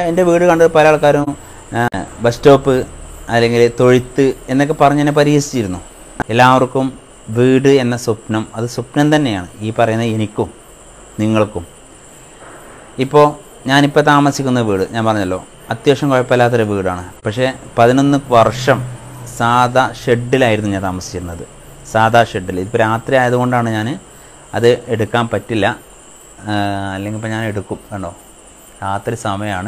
എൻ്റെ വീട് കണ്ട് പല ആൾക്കാരും ആ, ബസ് സ്റ്റോപ്പ് അല്ലെങ്കിൽ തൊഴുത്ത് എന്നൊക്കെ പറഞ്ഞ് എന്നെ പരിഹസിച്ചിരുന്നു എല്ലാവർക്കും വീട് എന്ന സ്വപ്നം അത് സ്വപ്നം തന്നെയാണ് ഈ പറയുന്ന എനിക്കും നിങ്ങൾക്കും ഇപ്പോൾ ഞാനിപ്പോൾ താമസിക്കുന്ന വീട് ഞാൻ പറഞ്ഞല്ലോ അത്യാവശ്യം കുഴപ്പമില്ലാത്തൊരു വീടാണ് പക്ഷേ പതിനൊന്ന് വർഷം സാദാ ഷെഡിലായിരുന്നു ഞാൻ താമസിച്ചിരുന്നത് സാദാ ഷെഡിൽ ഇപ്പോൾ രാത്രി ആയതുകൊണ്ടാണ് ഞാൻ അത് എടുക്കാൻ പറ്റില്ല ആ, അല്ലെങ്കിൽ ഇപ്പോൾ ഞാൻ എടുക്കും കണ്ടോ രാത്രി സമയമാണ്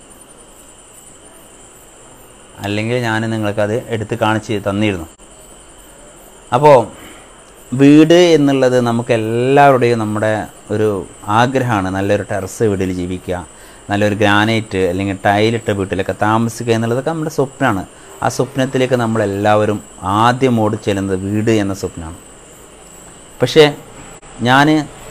അല്ലെങ്കിൽ ഞാൻ നിങ്ങൾക്കത് എടുത്ത് കാണിച്ച് തന്നിരുന്നു അപ്പോൾ വീട് എന്നുള്ളത് നമുക്ക് എല്ലാവരുടെയും നമ്മുടെ ഒരു ആഗ്രഹമാണ് നല്ലൊരു ടെറസ് വീട്ടിൽ ജീവിക്കുക നല്ലൊരു ഗ്രാനൈറ്റ് അല്ലെങ്കിൽ ടൈലിട്ട വീട്ടിലൊക്കെ താമസിക്കുക എന്നുള്ളതൊക്കെ നമ്മുടെ സ്വപ്നമാണ് ആ സ്വപ്നത്തിലേക്ക് നമ്മളെല്ലാവരും ആദ്യം ഓടി ചെല്ലുന്നത് വീട് എന്ന സ്വപ്നമാണ് പക്ഷേ ഞാൻ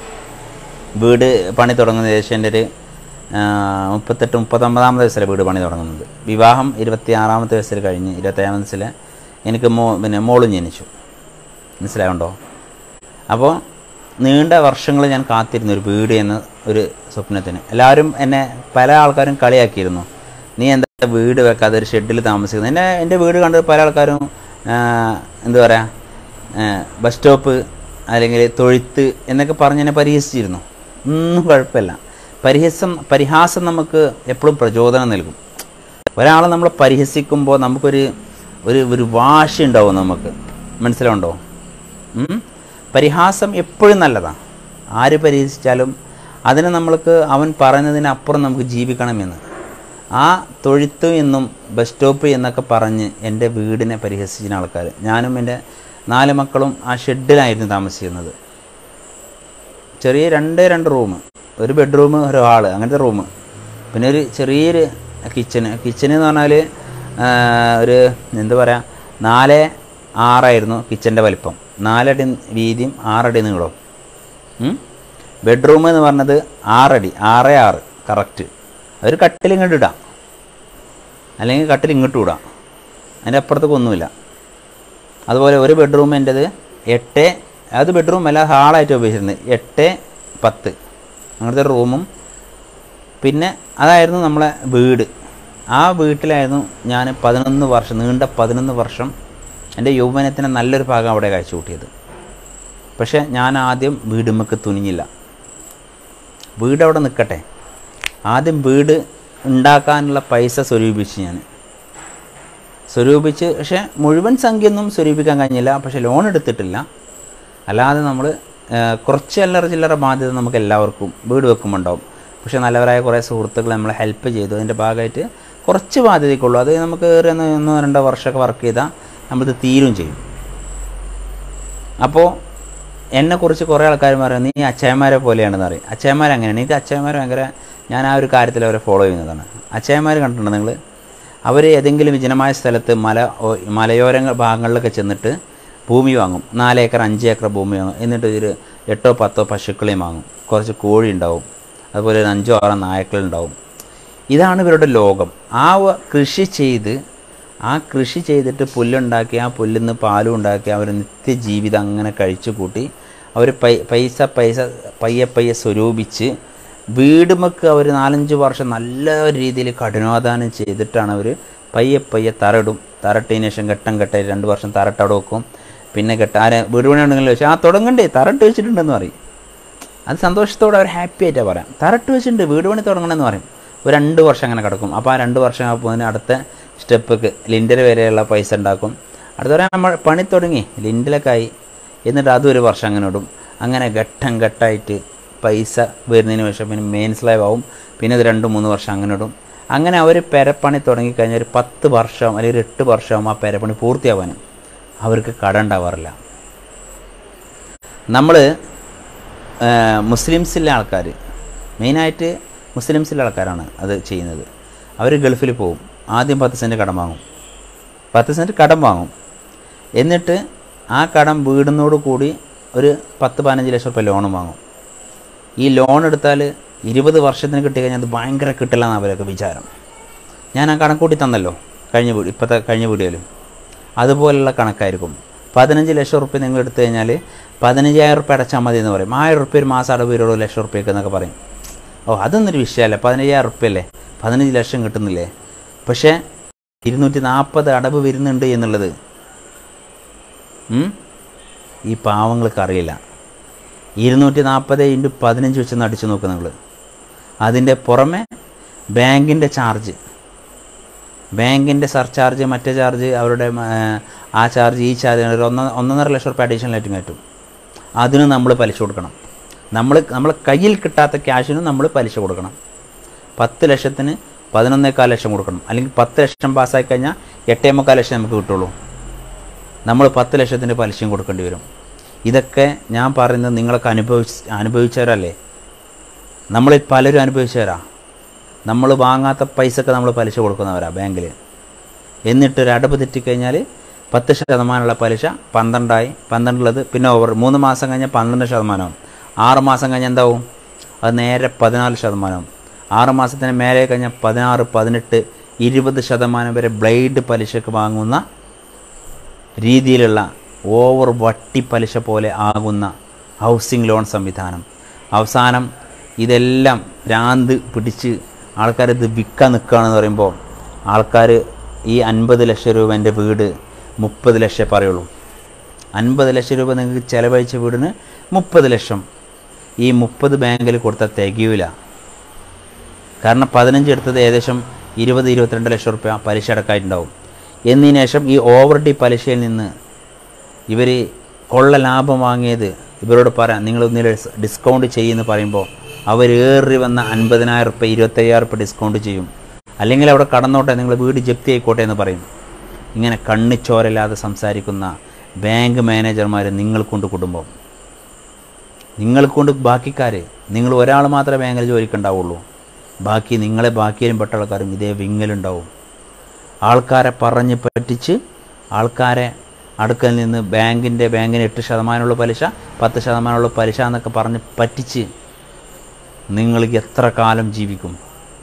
വീട് പണി തുടങ്ങുന്ന ഏകദേശം എൻ്റെ ഒരു ആ, മുപ്പത്തെട്ട് മുപ്പത്തൊമ്പതാമത്തെ വയസ്സിലെ വീട് പണി തുടങ്ങുന്നത് വിവാഹം ഇരുപത്തി ആറാമത്തെ വയസ്സിൽ കഴിഞ്ഞ് ഇരുപത്തേഴാമത്തെ വയസ്സിൽ എനിക്ക് മോ പിന്നെ മോളും ജനിച്ചു മനസ്സിലായുണ്ടോ അപ്പോൾ നീണ്ട വർഷങ്ങൾ ഞാൻ കാത്തിരുന്നു ഒരു വീട് എന്ന ഒരു സ്വപ്നത്തിന് എല്ലാവരും എന്നെ പല ആൾക്കാരും കളിയാക്കിയിരുന്നു നീ എന്താ വീട് വെക്കാതെ ഒരു ഷെഡിൽ താമസിക്കുന്നത് എന്നെ എൻ്റെ വീട് കണ്ട് പല ആൾക്കാരും ആ, എന്താ പറയുക ബസ് സ്റ്റോപ്പ് അല്ലെങ്കിൽ തൊഴുത്ത് എന്നൊക്കെ പറഞ്ഞ് എന്നെ പരിഹസിച്ചിരുന്നു ഒന്നും കുഴപ്പമില്ല പരിഹസം പരിഹാസം നമുക്ക് എപ്പോഴും പ്രചോദനം നൽകും ഒരാളെ നമ്മൾ പരിഹസിക്കുമ്പോൾ നമുക്കൊരു ഒരു ഒരു വാശി ഉണ്ടാവും നമുക്ക് മനസ്സിലാവുണ്ടോ ഉം? പരിഹാസം എപ്പോഴും നല്ലതാണ് ആര് പരിഹസിച്ചാലും അതിനെ നമ്മൾക്ക് അവൻ പറയുന്നതിനപ്പുറം നമുക്ക് ജീവിക്കണമെന്ന് ആ തൊഴുത്ത് എന്നും ബസ് സ്റ്റോപ്പ് എന്നൊക്കെ പറഞ്ഞ് എൻ്റെ വീടിനെ പരിഹസിച്ചിരുന്ന ആൾക്കാർ ഞാനും എൻ്റെ നാല് മക്കളും ആ ഷെഡിലായിരുന്നു താമസിക്കുന്നത് ചെറിയ രണ്ടേ രണ്ട് റൂം ഒരു ബെഡ്റൂം ഒരു ഹാള് അങ്ങനത്തെ റൂം പിന്നെ ഒരു ചെറിയൊരു കിച്ചന് കിച്ചന് എന്ന് പറഞ്ഞാൽ ഒരു എന്താ പറയുക നാല് ആറായിരുന്നു കിച്ചൻ്റെ വലിപ്പം നാലടി വീതിയും ആറടി നീളവും ഉം? ബെഡ്റൂം എന്ന് പറഞ്ഞത് ആറടി ആറ് ആറ് കറക്റ്റ് ഒരു കട്ടിൽ ഇങ്ങോട്ട് ഇടാം അല്ലെങ്കിൽ കട്ടിൽ ഇങ്ങോട്ട് ഇടാം അതിൻ്റെ അപ്പുറത്തേക്ക് ഒന്നുമില്ല അതുപോലെ ഒരു ബെഡ്റൂം എൻ്റെത് എട്ട് അത് ബെഡ്റൂം അല്ല ഹാളായിട്ട് ഉപയോഗിച്ചിരുന്നത് എട്ട് പത്ത് അങ്ങനത്തെ ഒരു റൂമും പിന്നെ അതായിരുന്നു നമ്മളെ വീട് ആ വീട്ടിലായിരുന്നു ഞാൻ പതിനൊന്ന് വർഷം നീണ്ട പതിനൊന്ന് വർഷം എൻ്റെ യൗവനത്തിന് നല്ലൊരു ഭാഗം അവിടെ കഴിച്ചു കൂട്ടിയത് പക്ഷേ ഞാൻ ആദ്യം വീടുമ്മക്ക് തുനിഞ്ഞില്ല വീട് അവിടെ നിൽക്കട്ടെ ആദ്യം വീട് ഉണ്ടാക്കാനുള്ള പൈസ സ്വരൂപിച്ച് ഞാൻ സ്വരൂപിച്ച് പക്ഷേ മുഴുവൻ സംഖ്യയൊന്നും സ്വരൂപിക്കാൻ കഴിഞ്ഞില്ല പക്ഷേ ലോൺ എടുത്തിട്ടില്ല അല്ലാതെ നമ്മൾ കുറച്ച് അല്ലറ ചില്ലറ ബാധ്യത നമുക്ക് എല്ലാവർക്കും വീട് വെക്കുമ്പോൾ ഉണ്ടാവും പക്ഷേ നല്ലവരായ കുറേ സുഹൃത്തുക്കൾ നമ്മളെ ഹെൽപ്പ് ചെയ്തു അതിൻ്റെ ഭാഗമായിട്ട് കുറച്ച് ബാധ്യതയ്ക്കുള്ളൂ അത് നമുക്ക് ഏറെ ഒന്ന് ഒന്നോ രണ്ടോ വർഷമൊക്കെ വർക്ക് ചെയ്താൽ നമ്മളിത് തീരും ചെയ്യും അപ്പോൾ എന്നെക്കുറിച്ച് കുറേ ആൾക്കാർ പറയും നീ അച്ഛന്മാരെ പോലെയാണെന്ന് പറയും അച്ഛന്മാർ അങ്ങനെയാണ് എനിക്ക് അച്ഛന്മാർ ഭയങ്കര ഞാൻ ആ ഒരു കാര്യത്തിൽ അവരെ ഫോളോ ചെയ്യുന്നതാണ് അച്ഛന്മാർ കണ്ടിട്ടുണ്ടോ നിങ്ങൾ അവർ ഏതെങ്കിലും വിജനമായ സ്ഥലത്ത് മല ഓ- മലയോര ഭാഗങ്ങളിലൊക്കെ ചെന്നിട്ട് ഭൂമി വാങ്ങും നാല് ഏക്കർ അഞ്ച് ഏക്കർ ഭൂമി വാങ്ങും എന്നിട്ട് ഒരു എട്ടോ പത്തോ പശുക്കളെയും വാങ്ങും കുറച്ച് കോഴി ഉണ്ടാവും അതുപോലെ ഒരു അഞ്ചോ ആറോ നായക്കളുണ്ടാവും ഇതാണ് ഇവരുടെ ലോകം ആ വ- കൃഷി ചെയ്ത് ആ കൃഷി ചെയ്തിട്ട് പുല്ലുണ്ടാക്കി ആ പുല്ലിൽ നിന്ന് പാലും ഉണ്ടാക്കി അവർ നിത്യജീവിതം അങ്ങനെ കഴിച്ചു കൂട്ടി അവർ പൈ പൈസ പൈസ പയ്യെ പയ്യെ സ്വരൂപിച്ച് വീടുമൊക്കെ അവർ നാലഞ്ച് വർഷം നല്ല രീതിയിൽ കഠിനാധാനം ചെയ്തിട്ടാണ് അവർ പയ്യെ പയ്യെ തറയിടും തറട്ടതിന് ശേഷം ഘട്ടം ഘട്ടം രണ്ട് വർഷം തറട്ട് അവിടെ വെക്കും പിന്നെ ഘട്ടം ആരെ വീട് പണി ഉണ്ടെങ്കിൽ ചോദിച്ചാൽ ആ തുടങ്ങണ്ടേ തറട്ട് വെച്ചിട്ടുണ്ടെന്ന് പറയും അത് സന്തോഷത്തോടെ അവർ ഹാപ്പി ആയിട്ടാണ് പറയാം തറട്ട് വെച്ചിട്ടുണ്ട് വീട് പണി തുടങ്ങണമെന്ന് പറയും ഒരു രണ്ട് വർഷം അങ്ങനെ കിടക്കും അപ്പോൾ ആ രണ്ട് വർഷം ആകുമ്പോൾ അടുത്ത സ്റ്റെപ്പൊക്കെ ലിൻഡർ വരെയുള്ള പൈസ ഉണ്ടാക്കും അടുത്ത പറയാൻ നമ്മൾ പണി തുടങ്ങി ലിൻഡിലൊക്കെ ആയി എന്നിട്ട് അതും ഒരു വർഷം അങ്ങനെ ഇടും അങ്ങനെ ഘട്ടം ഘട്ടമായിട്ട് പൈസ വരുന്നതിന് ശേഷം പിന്നെ മെയിൻ സ്ലൈവ് ആവും പിന്നെ ഇത് രണ്ട് മൂന്ന് വർഷം അങ്ങനെ ഇടും അങ്ങനെ അവർ പെരപ്പണി തുടങ്ങിക്കഴിഞ്ഞാൽ ഒരു പത്ത് വർഷം അല്ലെങ്കിൽ ഒരു എട്ട് വർഷമാകും ആ പെരപ്പണി പൂർത്തിയാവാനും അവർക്ക് കട ഉണ്ടാവാറില്ല നമ്മൾ മുസ്ലിംസിലെ ആൾക്കാർ മെയിനായിട്ട് മുസ്ലിംസിലെ ആൾക്കാരാണ് അത് ചെയ്യുന്നത് അവർ ഗൾഫിൽ പോകും ആദ്യം പത്ത് സെൻറ്റ് കടം വാങ്ങും പത്ത് സെൻറ്റ് കടം വാങ്ങും എന്നിട്ട് ആ കടം വീടുന്നോട് കൂടി ഒരു പത്ത് പതിനഞ്ച് ലക്ഷം റുപ്യ ലോണും വാങ്ങും ഈ ലോൺ എടുത്താൽ ഇരുപത് വർഷത്തിന് കിട്ടിക്കഴിഞ്ഞാൽ അത് ഭയങ്കര കിട്ടില്ല എന്നാണ് അവരൊക്കെ വിചാരം ഞാൻ ആ കണക്കൂട്ടി തന്നല്ലോ കഴിഞ്ഞ വീട് ഇപ്പോഴത്തെ കഴിഞ്ഞ വീഡിയോയിലും അതുപോലുള്ള കണക്കായിരിക്കും പതിനഞ്ച് ലക്ഷം റുപ്യ നിങ്ങൾ എടുത്തു കഴിഞ്ഞാൽ പതിനഞ്ചായിരം റുപ്യ അടച്ചാൽ മതി എന്ന് പറയും ആയിരം റുപ്യ ഒരു മാസം അടവ് വരുള്ളൂ ലക്ഷം റുപ്യക്ക് എന്നൊക്കെ പറയും ഓ അതൊന്നൊരു വിഷയമല്ല പതിനയ്യായിരം ഉറുപ്പ്യല്ലേ പതിനഞ്ച് ലക്ഷം കിട്ടുന്നില്ലേ പക്ഷേ ഇരുന്നൂറ്റി നാൽപ്പത് അടവ് വരുന്നുണ്ട് എന്നുള്ളത് ഉം? ഈ പാവങ്ങൾക്ക് അറിയില്ല ഇരുന്നൂറ്റി നാൽപ്പത് ഇൻറ്റു പതിനഞ്ച് വെച്ച് അടിച്ചു നോക്കുക നിങ്ങൾ അതിൻ്റെ പുറമെ ബാങ്കിൻ്റെ ചാർജ് ബാങ്കിൻ്റെ സർചാർജ് മറ്റേ ചാർജ് അവരുടെ ആ, ആ ചാർജ് ഈ ചാർജ് ഒരു ഒന്ന ഒന്നൊന്നര ലക്ഷം റുപ്യ അഡീഷണൽ ആയിട്ട് കയറ്റും അതിന് നമ്മൾ പലിശ കൊടുക്കണം നമ്മൾ നമ്മൾ കയ്യിൽ കിട്ടാത്ത ക്യാഷിന് നമ്മൾ പലിശ കൊടുക്കണം പത്ത് ലക്ഷത്തിന് പതിനൊന്നേക്കാൽ ലക്ഷം കൊടുക്കണം അല്ലെങ്കിൽ പത്ത് ലക്ഷം പാസ്സായി കഴിഞ്ഞാൽ എട്ടേ മുക്കാൽ ലക്ഷം നമുക്ക് കിട്ടുള്ളൂ നമ്മൾ പത്ത് ലക്ഷത്തിൻ്റെ പലിശയും കൊടുക്കേണ്ടി വരും ഇതൊക്കെ ഞാൻ പറയുന്നത് നിങ്ങളൊക്കെ അനുഭവിച്ച് അനുഭവിച്ചവരല്ലേ നമ്മളിൽ പലരും അനുഭവിച്ചവരാ നമ്മൾ വാങ്ങാത്ത പൈസക്ക് നമ്മൾ പലിശ കൊടുക്കുന്നവരാ ബാങ്കിൽ എന്നിട്ട് ഒരു അടവ് തെറ്റിക്കഴിഞ്ഞാൽ പത്ത് ശതമാനമുള്ള പലിശ പന്ത്രണ്ടായി പന്ത്രണ്ടുള്ളത് പിന്നെ ഓവർ മൂന്ന് മാസം കഴിഞ്ഞാൽ പന്ത്രണ്ട് ശതമാനവും ആറ് മാസം കഴിഞ്ഞാൽ എന്താവും അത് നേരെ പതിനാല് ശതമാനവും ആറ് മാസത്തിന് മേലെ കഴിഞ്ഞാൽ പതിനാറ് പതിനെട്ട് ഇരുപത് ശതമാനം വരെ ബ്ലേഡ് പലിശക്ക് വാങ്ങുന്ന രീതിയിലുള്ള ഓവർ വട്ടി പലിശ പോലെ ആകുന്ന ഹൗസിംഗ് ലോൺ സംവിധാനം അവസാനം ഇതെല്ലാം ഭ്രാന്ത് പിടിച്ച് ആൾക്കാർ ഇത് വിൽക്കാൻ നിൽക്കുകയാണെന്ന് പറയുമ്പോൾ ആൾക്കാർ ഈ അൻപത് ലക്ഷം രൂപേൻ്റെ വീട് മുപ്പത് ലക്ഷം പറയുള്ളൂ അൻപത് ലക്ഷം രൂപ നിങ്ങൾക്ക് ചിലവഴിച്ച വീടിന് മുപ്പത് ലക്ഷം ഈ മുപ്പത് ബാങ്കിൽ കൊടുത്താൽ തികയൂല കാരണം പതിനഞ്ച് എടുത്തത് ഏകദേശം ഇരുപത് ഇരുപത്തിരണ്ട് ലക്ഷം റുപ്യ പലിശ അടക്കമായിട്ടുണ്ടാവും എന്നതിന് ശേഷം ഈ ഓവർ ഡി പലിശയിൽ നിന്ന് ഇവർ കൊള്ള ലാഭം വാങ്ങിയത് ഇവരോട് പറയാം നിങ്ങൾ ഒന്നിൽ ഡിസ്കൗണ്ട് ചെയ്യുമെന്ന് പറയുമ്പോൾ അവർ ഏറി വന്ന അൻപതിനായിരം റുപ്യ ഇരുപത്തയ്യായിരം റുപ്യ ഡിസ്കൗണ്ട് ചെയ്യും അല്ലെങ്കിൽ അവിടെ കടന്നോട്ടെ നിങ്ങൾ വീട് ജപ്തി ആയിക്കോട്ടെ എന്ന് പറയും ഇങ്ങനെ കണ്ണിച്ചോരല്ലാതെ സംസാരിക്കുന്ന ബാങ്ക് മാനേജർമാർ നിങ്ങൾക്കൊണ്ട് കുടുംബം നിങ്ങൾക്കൊണ്ട് ബാക്കിക്കാർ നിങ്ങൾ ഒരാൾ മാത്രമേ ബാങ്കിൽ ജോലിക്കുണ്ടാവുള്ളൂ ബാക്കി നിങ്ങളെ ബാക്കിയിലും പെട്ട ആൾക്കാരും ഇതേ വിങ്ങലുണ്ടാവും ആൾക്കാരെ പറഞ്ഞ് പറ്റിച്ച് ആൾക്കാരെ അടുക്കൽ നിന്ന് ബാങ്കിൻ്റെ ബാങ്കിന് എട്ട് ശതമാനമുള്ള പലിശ പത്ത് ശതമാനമുള്ള പലിശ എന്നൊക്കെ പറഞ്ഞ് പറ്റിച്ച് നിങ്ങൾ എത്ര കാലം ജീവിക്കും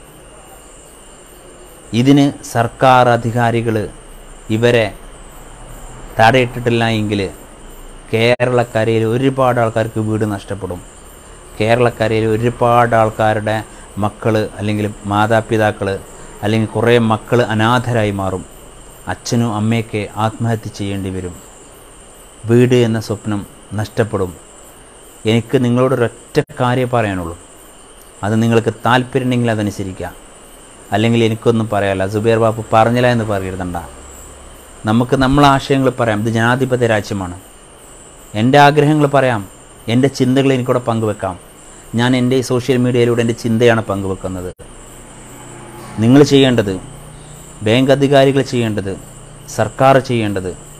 ഇതിന് സർക്കാർ അധികാരികൾ ഇവരെ തടയിട്ടിട്ടില്ല എങ്കിൽ കേരളക്കരയിൽ ഒരുപാട് ആൾക്കാർക്ക് വീട് നഷ്ടപ്പെടും കേരളക്കരയിൽ ഒരുപാട് ആൾക്കാരുടെ മക്കൾ അല്ലെങ്കിൽ മാതാപിതാക്കൾ അല്ലെങ്കിൽ കുറേ മക്കൾ അനാഥരായി മാറും അച്ഛനും അമ്മയൊക്കെ ആത്മഹത്യ ചെയ്യേണ്ടി വരും വീട് എന്ന സ്വപ്നം നഷ്ടപ്പെടും എനിക്ക് നിങ്ങളോടൊരൊറ്റ കാര്യം പറയാനുള്ളൂ അത് നിങ്ങൾക്ക് താല്പര്യമുണ്ടെങ്കിൽ അതനുസരിക്കുക അല്ലെങ്കിൽ എനിക്കൊന്നും പറയാല്ല സുബേർ ബാബു പറഞ്ഞില്ല എന്ന് പറയരുതണ്ട നമുക്ക് നമ്മളെ ആശയങ്ങൾ പറയാം ഇത് ജനാധിപത്യ രാജ്യമാണ് എൻ്റെ ആഗ്രഹങ്ങൾ പറയാം എൻ്റെ ചിന്തകൾ എനിക്കൂടെ പങ്കുവെക്കാം ഞാൻ എൻ്റെ ഈ സോഷ്യൽ മീഡിയയിലൂടെ എൻ്റെ ചിന്തയാണ് പങ്കുവെക്കുന്നത് നിങ്ങൾ ചെയ്യേണ്ടത് ബാങ്ക് അധികാരികൾ ചെയ്യേണ്ടത് സർക്കാർ ചെയ്യേണ്ടത്